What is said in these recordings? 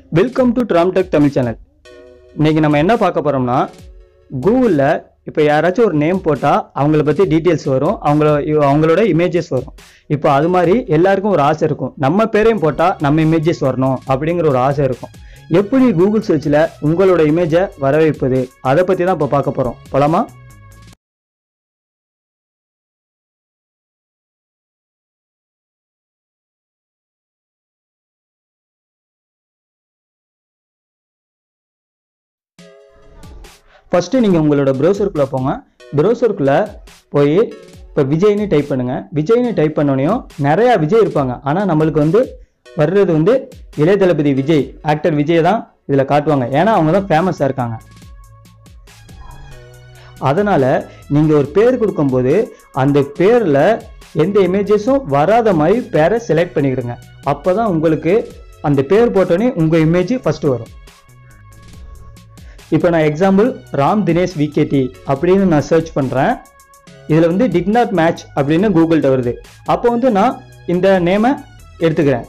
welcome to Tramtech Tamil channel இன்னைக்கு நம்ம என்ன பார்க்க போறோம்னா கூகுளில் இப்போ யாராச்சும் ஒரு நேம் போட்டால் அவங்கள பற்றி டீட்டெயில்ஸ் வரும் அவங்கள அவங்களோட இமேஜஸ் வரும் இப்போ அது மாதிரி எல்லாருக்கும் ஒரு ஆசை இருக்கும் நம்ம பேரையும் போட்டால் நம்ம இமேஜஸ் வரணும் அப்படிங்கிற ஒரு ஆசை இருக்கும் எப்படி கூகுள் சர்ச்சில் உங்களோட இமேஜை வர வைப்பது அதை பற்றி தான் இப்போ பார்க்க போகிறோம் போலாமா ஃபஸ்ட்டு நீங்கள் உங்களோட ப்ரௌசருக்குள்ளே போங்க ப்ரௌசருக்குள்ளே போய் இப்போ விஜய்னு டைப் பண்ணுங்க விஜய்னு டைப் பண்ணோனையும் நிறையா விஜய் இருப்பாங்க ஆனால் நம்மளுக்கு வந்து வர்றது வந்து இளைய தளபதி விஜய் ஆக்டர் விஜய் தான் இதில் காட்டுவாங்க ஏன்னா அவங்க தான் ஃபேமஸாக இருக்காங்க அதனால் நீங்கள் ஒரு பேர் கொடுக்கும்போது அந்த பேரில் எந்த இமேஜஸும் வராத மாதிரி பேரை செலக்ட் பண்ணிக்கிடுங்க அப்போ தான் உங்களுக்கு அந்த பேர் போட்டோன்னே உங்கள் இமேஜ் ஃபஸ்ட்டு வரும் இப்போ நான் எக்ஸாம்பிள் ராம் தினேஷ் விகேடி அப்படின்னு நான் சர்ச் பண்ணுறேன் இதில் வந்து டிக் நாட் மேட்ச் அப்படின்னு கூகுள்கிட்ட வருது அப்போ வந்து நான் இந்த நேமை எடுத்துக்கிறேன்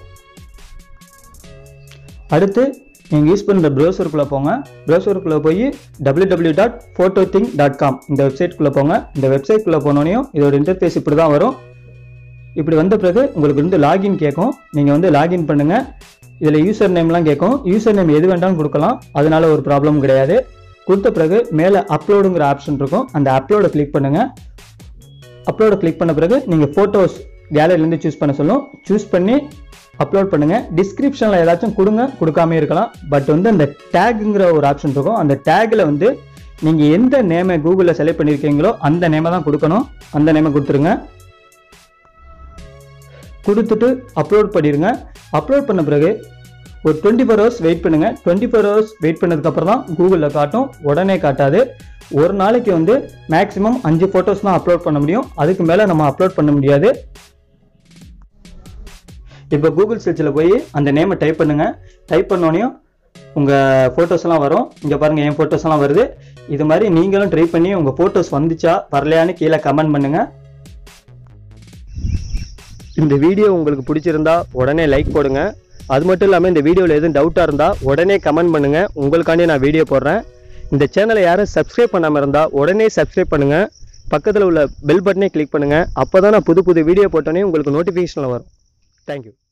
அடுத்து நீங்கள் யூஸ் பண்ணுற ப்ரௌசருக்குள்ளே போங்க ப்ரௌசருக்குள்ளே போய் W W dot photo thing dot com இந்த வெப்சைட்குள்ளே போங்க இந்த வெப்சைட்குள்ளே போனோனையும் இதோட இன்டர்ஃபேஸ் இப்படி தான் வரும் இப்படி வந்த பிறகு உங்களுக்கு வந்து லாகின் கேட்கும் நீங்கள் வந்து லாகின் பண்ணுங்கள் இதில் யூசர் நேம்லாம் கேட்கும் யூசர் நேம் எது வேண்டாலும் கொடுக்கலாம் அதனால ஒரு ப்ராப்ளம் கிடையாது கொடுத்த பிறகு மேலே அப்லோடுங்கிற ஆப்ஷன் இருக்கும் அந்த அப்லோடை கிளிக் பண்ணுங்கள் அப்லோடை கிளிக் பண்ண பிறகு நீங்கள் ஃபோட்டோஸ் கேலரிலேருந்து சூஸ் பண்ண சொல்லும் சூஸ் பண்ணி அப்லோட் பண்ணுங்கள் டிஸ்கிரிப்ஷனில் ஏதாச்சும் கொடுங்க கொடுக்காம இருக்கலாம் பட் வந்து அந்த டேக்குங்கிற ஒரு ஆப்ஷன் இருக்கும் அந்த டேக்கில் வந்து நீங்கள் எந்த நேமை கூகுளில் செலக்ட் பண்ணியிருக்கீங்களோ அந்த நேமை தான் கொடுக்கணும் அந்த நேமை கொடுத்துருங்க கொடுத்துட்டு அப்லோட் பண்ணிடுங்க அப்லோட் பண்ண பிறகு ஒரு டுவெண்ட்டி ஃபோர் ஹவர்ஸ் வெயிட் பண்ணுங்க டுவெண்ட்டி ஃபோர் ஹவர்ஸ் வெயிட் பண்ணதுக்கப்புறம் தான் கூகுளில் காட்டும் உடனே காட்டாது ஒரு நாளைக்கு வந்து மேக்ஸிமம் அஞ்சு ஃபோட்டோஸ் தான் அப்லோட் பண்ண முடியும் அதுக்கு மேலே நம்ம அப்லோட் பண்ண முடியாது இப்போ கூகுள் சர்ச்சில் போய் அந்த நேமை டைப் பண்ணுங்க டைப் பண்ணோனையும் உங்கள் ஃபோட்டோஸ் எல்லாம் வரும் இங்கே பாருங்கள் என் ஃபோட்டோஸ் எல்லாம் வருது இது மாதிரி நீங்களும் ட்ரை பண்ணி உங்கள் ஃபோட்டோஸ் வந்துச்சா வரலையான்னு கீழே கமெண்ட் பண்ணுங்கள் இந்த வீடியோ உங்களுக்கு பிடிச்சிருந்தா உடனே லைக் போடுங்க அது மட்டும் இல்லாமல் இந்த வீடியோவில் எதுவும் டவுட்டாக இருந்தால் உடனே கமெண்ட் பண்ணுங்கள் உங்களுக்காண்டி நான் வீடியோ போடுறேன் இந்த சேனலை யாரும் சப்ஸ்கிரைப் பண்ணாமல் இருந்தால் உடனே சப்ஸ்கிரைப் பண்ணுங்கள் பக்கத்தில் உள்ள பெல் பட்டனே கிளிக் பண்ணுங்கள் அப்போ தான் நான் புது புது வீடியோ போட்டோன்னே உங்களுக்கு நோட்டிஃபிகேஷனில் வரும் தேங்க்யூ